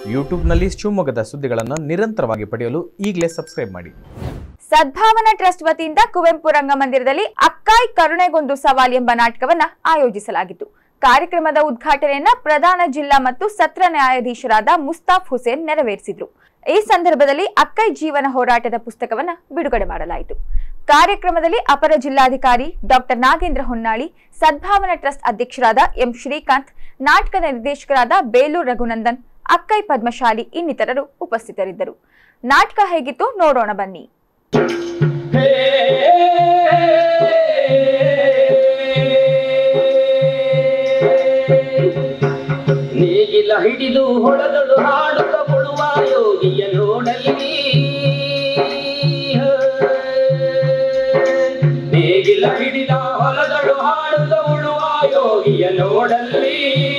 ಯೂಟ್ಯೂಬ್ನಲ್ಲಿ ಶಿವಮೊಗ್ಗದ ಸುದ್ದಿಗಳನ್ನು ನಿರಂತರವಾಗಿ ಪಡೆಯಲು ಈಗಲೇ ಸಬ್ಸ್ಕ್ರೈಬ್ ಮಾಡಿ ಸದ್ಭಾವನಾ ಟ್ರಸ್ಟ್ ವತಿಯಿಂದ ಕುವೆಂಪು ರಂಗಮಂದಿರದಲ್ಲಿ ಅಕ್ಕಾಯ್ ಕರುಣೆಗೊಂದು ಸವಾಲ್ ಎಂಬ ನಾಟಕವನ್ನ ಆಯೋಜಿಸಲಾಗಿತ್ತು ಕಾರ್ಯಕ್ರಮದ ಉದ್ಘಾಟನೆಯನ್ನ ಪ್ರಧಾನ ಜಿಲ್ಲಾ ಮತ್ತು ಸತ್ರ ನ್ಯಾಯಾಧೀಶರಾದ ಮುಸ್ತಾಫ್ ಹುಸೇನ್ ನೆರವೇರಿಸಿದ್ರು ಈ ಸಂದರ್ಭದಲ್ಲಿ ಅಕ್ಕೈ ಜೀವನ ಹೋರಾಟದ ಪುಸ್ತಕವನ್ನ ಬಿಡುಗಡೆ ಮಾಡಲಾಯಿತು ಕಾರ್ಯಕ್ರಮದಲ್ಲಿ ಅಪರ ಜಿಲ್ಲಾಧಿಕಾರಿ ಡಾಕ್ಟರ್ ನಾಗೇಂದ್ರ ಹೊನ್ನಾಳಿ ಸದ್ಭಾವನಾ ಟ್ರಸ್ಟ್ ಅಧ್ಯಕ್ಷರಾದ ಎಂ ಶ್ರೀಕಾಂತ್ ನಾಟಕದ ನಿರ್ದೇಶಕರಾದ ಬೇಲೂರು ರಘುನಂದನ್ ಅಕ್ಕೈ ಪದ್ಮಶಾಲಿ ಇನ್ನಿತರರು ಉಪಸ್ಥಿತರಿದ್ದರು ನಾಟಕ ಹೇಗಿತ್ತು ನೋಡೋಣ ಬನ್ನಿ ನೇಗಿಲ ಹಿಡಿದು ಹೊಡೆದಳು ಹಾಡುತ್ತ ಕೊಡುವ ಯೋಗಿಯ ನೋಡಲ್ಲಿ ನೇಗಿಲ ಹಿಡಿದ ಹೊಲದಳು ಹಾಡುತ್ತ ಉಳುವ ಯೋಗಿಯ ನೋಡಲ್ಲಿ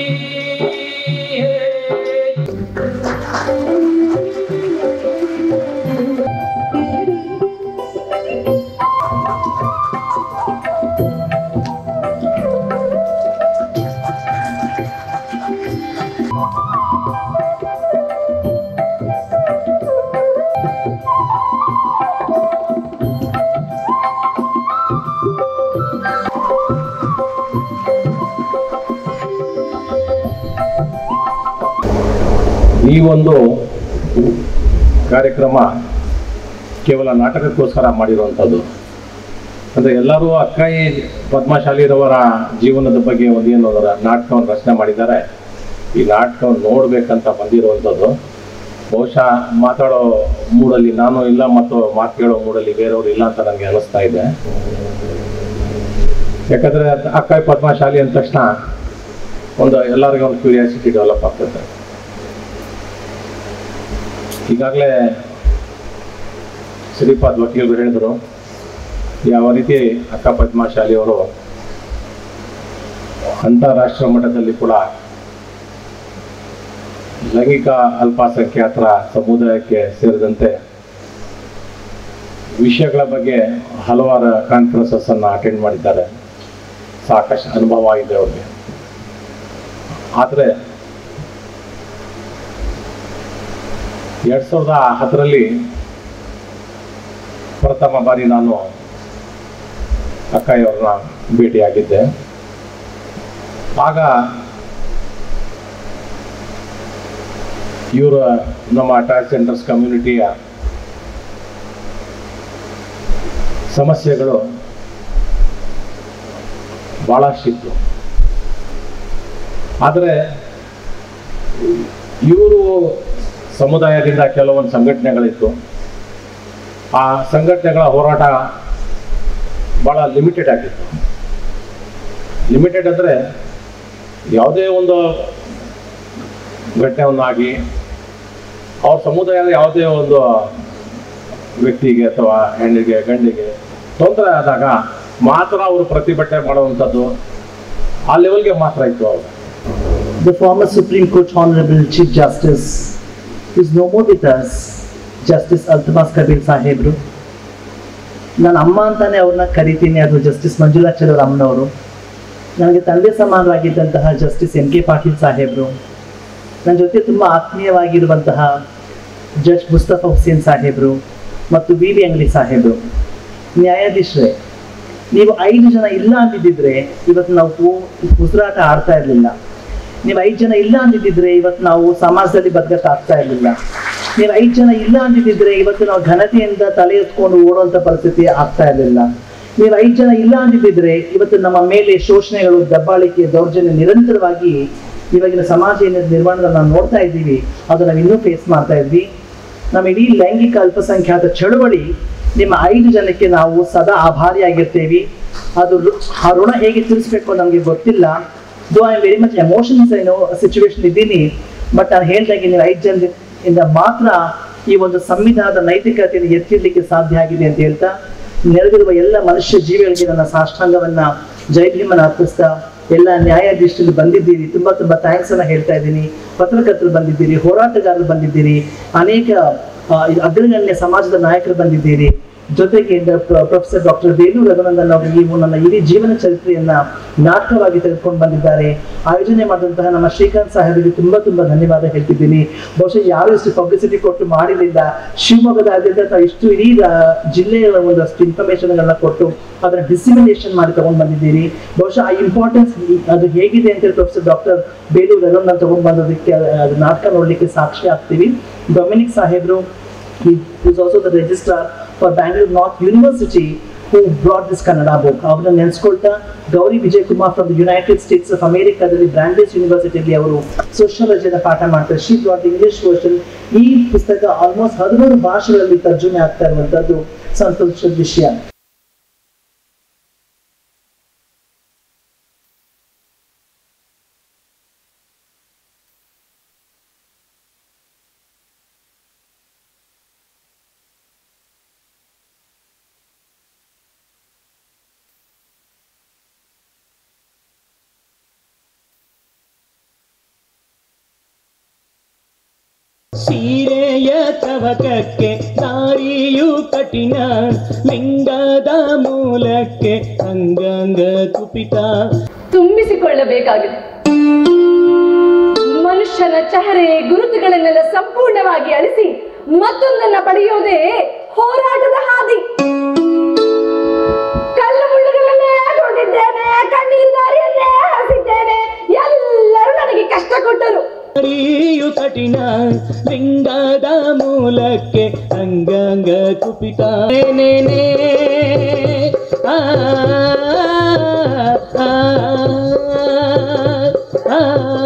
ಈ ಒಂದು ಕಾರ್ಯಕ್ರಮ ಕೇವಲ ನಾಟಕಕ್ಕೋಸ್ಕರ ಮಾಡಿರುವಂಥದ್ದು ಅಂದರೆ ಎಲ್ಲರೂ ಅಕ್ಕಾಯಿ ಪದ್ಮಶಾಲಿರವರ ಜೀವನದ ಬಗ್ಗೆ ಒಂದೇನು ಅದರ ನಾಟಕವನ್ನು ರಚನೆ ಮಾಡಿದ್ದಾರೆ ಈ ನಾಟಕವನ್ನು ನೋಡಬೇಕಂತ ಬಂದಿರುವಂಥದ್ದು ಬಹುಶಃ ಮಾತಾಡೋ ಮೂಡಲ್ಲಿ ನಾನು ಇಲ್ಲ ಮತ್ತು ಮಾತು ಕೇಳೋ ಮೂಡಲ್ಲಿ ಬೇರೆಯವರು ಇಲ್ಲ ಅಂತ ನನಗೆ ಅನಿಸ್ತಾ ಇದೆ ಯಾಕಂದರೆ ಅಕ್ಕಾಯಿ ಪದ್ಮಶಾಲಿ ಅಂದ ತಕ್ಷಣ ಒಂದು ಎಲ್ಲರಿಗೂ ಒಂದು ಕ್ಯೂರಿಯಾಸಿಟಿ ಡೆವಲಪ್ ಆಗ್ತದೆ ಈಗಾಗಲೇ ಶ್ರೀಪಾದ್ ವಕೀಲರು ಹೇಳಿದರು ಯಾವ ರೀತಿ ಅಕ್ಕ ಪದ್ಮಶಾಲಿ ಅವರು ಅಂತಾರಾಷ್ಟ್ರೀಯ ಮಟ್ಟದಲ್ಲಿ ಕೂಡ ಲೈಂಗಿಕ ಅಲ್ಪಸಂಖ್ಯಾತರ ಸಮುದಾಯಕ್ಕೆ ಸೇರಿದಂತೆ ವಿಷಯಗಳ ಬಗ್ಗೆ ಹಲವಾರು ಕಾನ್ಫರೆನ್ಸಸ್ ಅನ್ನು ಅಟೆಂಡ್ ಮಾಡಿದ್ದಾರೆ ಸಾಕಷ್ಟು ಅನುಭವ ಇದೆ ಅವ್ರಿಗೆ ಆದರೆ ಎರಡ್ ಸಾವಿರದ ಹತ್ತರಲ್ಲಿ ಪ್ರಥಮ ಬಾರಿ ನಾನು ಅಕ್ಕಾಯಿಯವ್ರನ್ನ ಭೇಟಿಯಾಗಿದ್ದೆ ಆಗ ಇವರು ನಮ್ಮ ಅಟ್ಯಾಚ್ ಸೆಂಟರ್ಸ್ ಕಮ್ಯುನಿಟಿಯ ಸಮಸ್ಯೆಗಳು ಭಾಳಷ್ಟಿತ್ತು ಆದರೆ ಇವರು ಸಮುದಾಯದಿಂದ ಕೆಲವೊಂದು ಸಂಘಟನೆಗಳಿತ್ತು ಆ ಸಂಘಟನೆಗಳ ಹೋರಾಟ ಭಾಳ ಲಿಮಿಟೆಡ್ ಆಗಿತ್ತು ಲಿಮಿಟೆಡ್ ಅಂದರೆ ಯಾವುದೇ ಒಂದು ಘಟನೆಯನ್ನಾಗಿ ಅವ್ರ ಸಮುದಾಯದ ಯಾವುದೇ ಒಂದು ವ್ಯಕ್ತಿಗೆ ಅಥವಾ ಹೆಣ್ಣಿಗೆ ಗಂಡಿಗೆ ತೊಂದರೆ ಆದಾಗ ಮಾತ್ರ ಅವರು ಪ್ರತಿಭಟನೆ ಮಾಡುವಂಥದ್ದು ಆ ಲೆವೆಲ್ಗೆ ಮಾತ್ರ ಇತ್ತು ಅವರು The former Supreme Court Honorable Chief Justice is no more with us, Justice Altmas Kabir ಸಾಹೇಬ್ರು ನಾನು ಅಮ್ಮ ಅಂತಾನೆ ಅವ್ರನ್ನ ಕರಿತೀನಿ ಅದು ಜಸ್ಟಿಸ್ ಮಂಜುಳಾಚಾರ್ಯ ಅಮ್ಮನವರು ನನಗೆ ತಂದೆ ಸಮಾನರಾಗಿದ್ದಂತಹ ಜಸ್ಟಿಸ್ ಎಂ ಕೆ ಪಾಟೀಲ್ ಸಾಹೇಬ್ರು ನನ್ನ ಜೊತೆ ತುಂಬ ಆತ್ಮೀಯವಾಗಿರುವಂತಹ ಜಡ್ಜ್ ಮುಸ್ತಫಾ ಹುಸೇನ್ ಸಾಹೇಬ್ರು ಮತ್ತು ವಿ ವಿ ಅಂಗಡಿ ಸಾಹೇಬ್ರು ನ್ಯಾಯಾಧೀಶರೇ ನೀವು ಐದು ಜನ ಇಲ್ಲ ಅಂದಿದ್ದಿದ್ರೆ ಇವತ್ತು ನಾವು ಉಸಿರಾಟ ಆಡ್ತಾ ಇರಲಿಲ್ಲ ನೀವು ಐದು ಜನ ಇಲ್ಲ ಅಂದಿದ್ದಿದ್ರೆ ಇವತ್ತು ನಾವು ಸಮಾಜದಲ್ಲಿ ಬದುಕಕ್ಕೆ ಆಗ್ತಾ ಇರಲಿಲ್ಲ ನೀವು ಐದು ಜನ ಇಲ್ಲ ಅಂದಿದ್ದಿದ್ರೆ ಇವತ್ತು ನಾವು ಘನತೆಯಿಂದ ತಲೆ ಎತ್ಕೊಂಡು ಓಡುವಂತ ಪರಿಸ್ಥಿತಿ ಆಗ್ತಾ ಇರಲಿಲ್ಲ ನೀವು ಐದು ಜನ ಇಲ್ಲ ಅಂದಿದ್ದಿದ್ರೆ ಇವತ್ತು ನಮ್ಮ ಮೇಲೆ ಶೋಷಣೆಗಳು ದಬ್ಬಾಳಿಕೆ ದೌರ್ಜನ್ಯ ನಿರಂತರವಾಗಿ ಇವಾಗಿನ ಸಮಾಜ ಏನಿದೆ ನಿರ್ಮಾಣದ ನಾವು ನೋಡ್ತಾ ಇದ್ದೀವಿ ಅದು ನಾವು ಇನ್ನೂ ಫೇಸ್ ಮಾಡ್ತಾ ಇದ್ವಿ ನಮ್ಮ ಇಡೀ ಲೈಂಗಿಕ ಅಲ್ಪಸಂಖ್ಯಾತ ಚಳುವಳಿ ನಿಮ್ಮ ಐದು ಜನಕ್ಕೆ ನಾವು ಸದಾ ಆಭಾರಿಯಾಗಿರ್ತೇವೆ ಅದು ಋ- ಆ ಋಣ ಹೇಗೆ ತೀರಿಸ್ಬೇಕು ನಮಗೆ ಗೊತ್ತಿಲ್ಲ though I am very much emotions ಏನೋ ಸಿಚುವೇಶನ್ ಇದ್ದೀನಿ ಬಟ್ ನಾನು ಹೇಳ್ದಾಗೆ ನೀವು ಐದು ಜನದಿಂದ ಮಾತ್ರ ಈ ಒಂದು ಸಂವಿಧಾನದ ನೈತಿಕತೆಯನ್ನು ಎತ್ತಿಡ್ಲಿಕ್ಕೆ ಸಾಧ್ಯ ಆಗಿದೆ ಅಂತ ಹೇಳ್ತಾ ನೆರೆದಿರುವ ಎಲ್ಲ ಮನುಷ್ಯ ಜೀವಿಗಳಿಗೆ ನನ್ನ ಸಾಷ್ಟಾಂಗವನ್ನ ಜೈ ಭೀಮನ ಅರ್ಪಿಸ್ತಾ ಎಲ್ಲ ನ್ಯಾಯಾಧೀಶರು ಬಂದಿದ್ದೀರಿ ತುಂಬಾ ತುಂಬಾ ಥ್ಯಾಂಕ್ಸ್ ಅನ್ನ ಹೇಳ್ತಾ ಇದ್ದೀನಿ ಪತ್ರಕರ್ತರು ಬಂದಿದ್ದೀರಿ ಹೋರಾಟಗಾರರು ಬಂದಿದ್ದೀರಿ ಅನೇಕ ಆ, ಅಗ್ರಗಣ್ಯ ಸಮಾಜದ ನಾಯಕರು ಬಂದಿದ್ದೀರಿ ಜೊತೆಗೆ ಪ್ರೊಫೆಸರ್ ಡಾಕ್ಟರ್ ವೇಣು ರಘುನಂದನ್ ಅವರು ನೀವು ನನ್ನ ಇಡೀ ಜೀವನ ಚರಿತ್ರೆಯನ್ನ ನಾಟಕವಾಗಿ ತೆಗೆದುಕೊಂಡು ಬಂದಿದ್ದಾರೆ ಆಯೋಜನೆ ಮಾಡಿದಂತಹ ನಮ್ಮ ಶ್ರೀಕಾಂತ್ ಸಾಹೇಬರಿಗೆ ತುಂಬಾ ತುಂಬಾ ಧನ್ಯವಾದ ಹೇಳ್ತಿದ್ದೀನಿ ಬಹುಶಃ ಯಾರು ಇಷ್ಟು ಪಬ್ಲಿಸಿಟಿ ಕೊಟ್ಟು ಮಾಡಿರಲಿಲ್ಲ ಶಿವಮೊಗ್ಗದಾದ್ಯಂತ ತಾವು ಇಷ್ಟು ಇಡೀ ಆ, ಜಿಲ್ಲೆಯ ಒಂದಷ್ಟು ಇನ್ಫಾರ್ಮೇಶನ್ಗಳನ್ನ ಕೊಟ್ಟು ಅದನ್ನ ಡಿಸಿಮಿನೇಷನ್ ಮಾಡಿ ತಗೊಂಡ್ ಬಂದಿದ್ದೀರಿ ಬಹುಶಃ ಆ ಇಂಪಾರ್ಟೆನ್ಸ್ ಅದು ಹೇಗಿದೆ ಅಂತ ಹೇಳಿ ಪ್ರೊಫೆಸರ್ ಡಾಕ್ಟರ್ ಬೇಲೂರು ರಘುನಂದನ್ ತಗೊಂಡ್ ಬಂದೋದಕ್ಕೆ ಅದು ನಾಟಕ ನೋಡ್ಲಿಕ್ಕೆ ಸಾಕ್ಷಿ ಆಗ್ತೀವಿ ಡೊಮಿನಿಕ್ ಸಾಹೇಬ್ರು he is also the registrar for Bangalore North University who brought this Kannada book. ಅವ್ರನ್ನ ನೆನೆಸ್ಕೊಳ್ತಾ Gauri Vijay Kumar from the United States of ಅಮೆರಿಕಾದಲ್ಲಿ ಬ್ರಾಂಡೇಜ್ ಯೂನಿವರ್ಸಿಟಿಯಲ್ಲಿ ಅವರು ಸೋಷಿಯಾಲಜಿನ ಪಾಠ ಮಾಡ್ತಾರೆ ಶಿ ಬ್ರಾಟ್ ಇಂಗ್ಲಿಷ್ ವರ್ಷನ್ ಈ ಪುಸ್ತಕ ಆಲ್ಮೋಸ್ಟ್ ಹದಿಮೂರು ಭಾಷೆಗಳಲ್ಲಿ ತರ್ಜುಮೆ ಆಗ್ತಾ ಇರುವಂತದ್ದು ಸಂತೋಷದ ವಿಷಯ ಸೀರೆಯ ತವಕಕ್ಕೆ ನಾರಿಯು ಕಠಿಣ ಲಿಂಗದ ಮೂಲಕ್ಕೆ ಅಂಗಾಂಗ ಕುಪಿತ ತುಂಬಿಸಿಕೊಳ್ಳಬೇಕಾಗಿದೆ ಮನುಷ್ಯನ ಚಹರೆ ಗುರುತುಗಳನ್ನೆಲ್ಲ ಸಂಪೂರ್ಣವಾಗಿ ಅಳಿಸಿ ಮತ್ತೊಂದನ್ನ ಪಡೆಯೋದೇ ಹೋರಾಟದ ಹಾದಿ ಕಲ್ಲು ಮುಳ್ಳುಗಳನ್ನೇ ತೊಳೆದಿದ್ದೇನೆ ಕಣ್ಣೀರು ದಾರಿಯನ್ನೇ ಹಸಿದ್ದೇನೆ ಎಲ್ಲರೂ ನನಗೆ ಕಷ್ಟ ಕೊಟ್ಟರು ನಾರಿಯು ಕಠಿಣ ಲಿಂಗದ ಮೂಲಕ್ಕೆ ಅಂಗಾಂಗ ಕುಪಿತ ನೇನೇ ಆ ಆ, ಆ,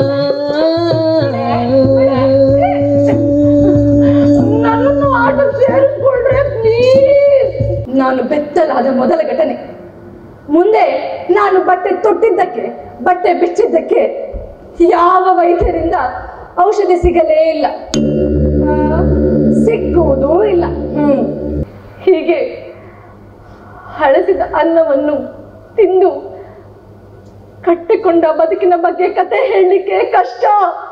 ನನ್ನನ್ನು ಆಟ ಸೇರಿಸ್ಕೊಳ್ರೆ ಪ್ಲೀಸ್ ನಾನು ಬೆತ್ತಲಾದ ಮೊದಲ ಘಟನೆ ಮುಂದೆ ನಾನು ಬಟ್ಟೆ ತೊಟ್ಟಿದ್ದಕ್ಕೆ ಬಟ್ಟೆ ಬಿಚ್ಚಿದ್ದಕ್ಕೆ ಯಾವ ವೈದ್ಯರಿಂದ ಔಷಧಿ ಸಿಗಲೇ ಇಲ್ಲ ಆ, ಸಿಕ್ಕುವುದೂ ಇಲ್ಲ ಹ್ಮ್ ಹೀಗೆ ಹಳಸಿದ ಅನ್ನವನ್ನು ತಿಂದು ಕಟ್ಟಿಕೊಂಡ ಬದುಕಿನ ಬಗ್ಗೆ ಕತೆ ಹೇಳಲಿಕ್ಕೆ ಕಷ್ಟ